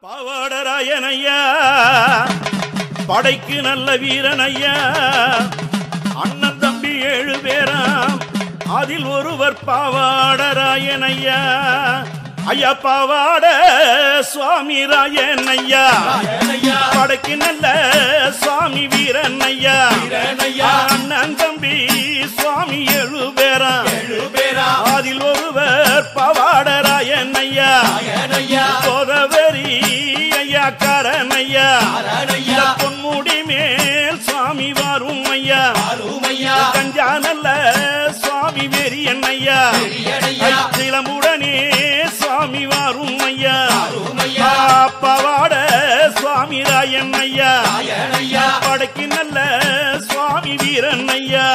பாவாடராயன் ஐயா படைக்கு நல்ல வீரன் ஐயா அண்ணன் தம்பி ஏழு பேராம் அதில் ஒருவர் பாவாடராயன் ஐயா ஐயா பாவாட சுவாமி ராயன் ஐயா படைக்கு நல்ல சுவாமி வீரன் ஐயா அண்ணன் தம்பி சுவாமி ஏழு பேராம் அதில் ஒருவர் பவாடராயன் ஐயா கோதவரி ஐயா கரண் ஐயா இந்த பொன்முடி மேல் சுவாமி வரும் ஐயா கஞ்சா நல்ல சுவாமி வெறியன் ஐயா சிலமுடனே சுவாமி வரும் ஐயா பவாட சுவாமி ராயன் ஐயா படைக்கு நல்ல சுவாமி வீரன் ஐயா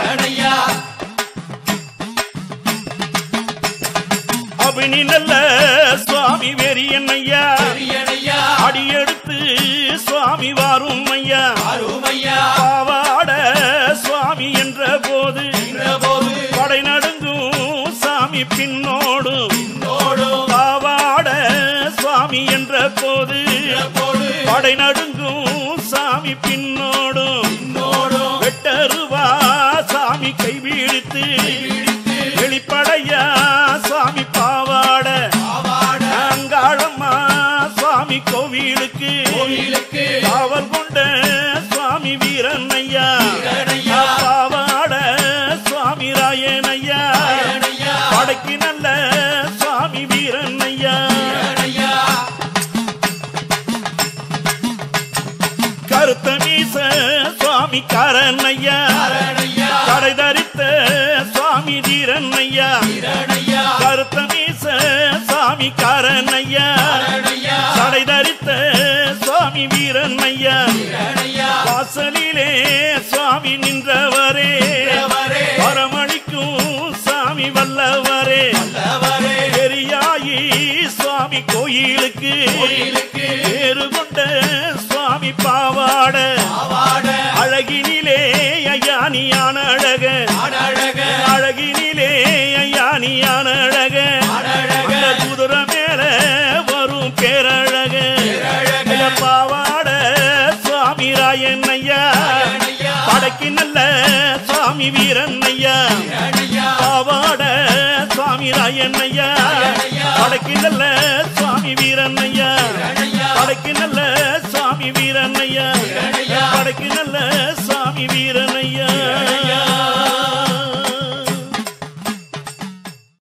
அபினி நல்ல சுவாமி வெறியன் ஐயா அடியெடுத்து சுவாமி வாரும் ஐயா பாவாட சுவாமி என்ற போது படை நடுங்கும் சாமி பின்னோடும் பாவாட சுவாமி என்ற போது படை நடுங்கும் சாமி பின்னோடும் வெட்டருவா சாமி கைவிழித்து வெளிப்படையா சாமி பாவாட அங்காளம்மா சுவாமி கோவிலுக்கு காவல் கொண்ட சுவாமி வீரன் ஐயா பாவாட சுவாமி ராயன் ஐயா படைக்கு நல்ல சுவாமி வீரன் ஐயா கருத்த மீச சுவாமி காரன் ஐயா கடை தரித்த சுவாமி தீரன் ஐயா கருத்த மீச சுவாமி காரன் ஐயா கடை தரித்த சுவாமி வீரன் ஐயா வாசலிலே சுவாமி நின்றவரே வரமணிக்கும் சாமி வல்லவரே பெரியாயி சுவாமி கோயிலுக்கு பேரு கொண்ட சுவாமி பாவாட அழகினிலே ஐயானியான அழக அழகினிலே ஐயானியான அழக அந்த குதிரை மேல வரும் பேரழக ஐயா, பாவாட சுவாமி ராயன் ஐயா படைக்கு நல்ல சுவாமி வீரன் ஐயா பாவாட சுவாமி ராயன் ஐயா படைக்கு நல்ல சுவாமி வீரன் ஐயா படைக்கு நல்ல சுவாமி வீரன் ஐயா படைக்கு நல்ல சுவாமி வீரன் ஐயா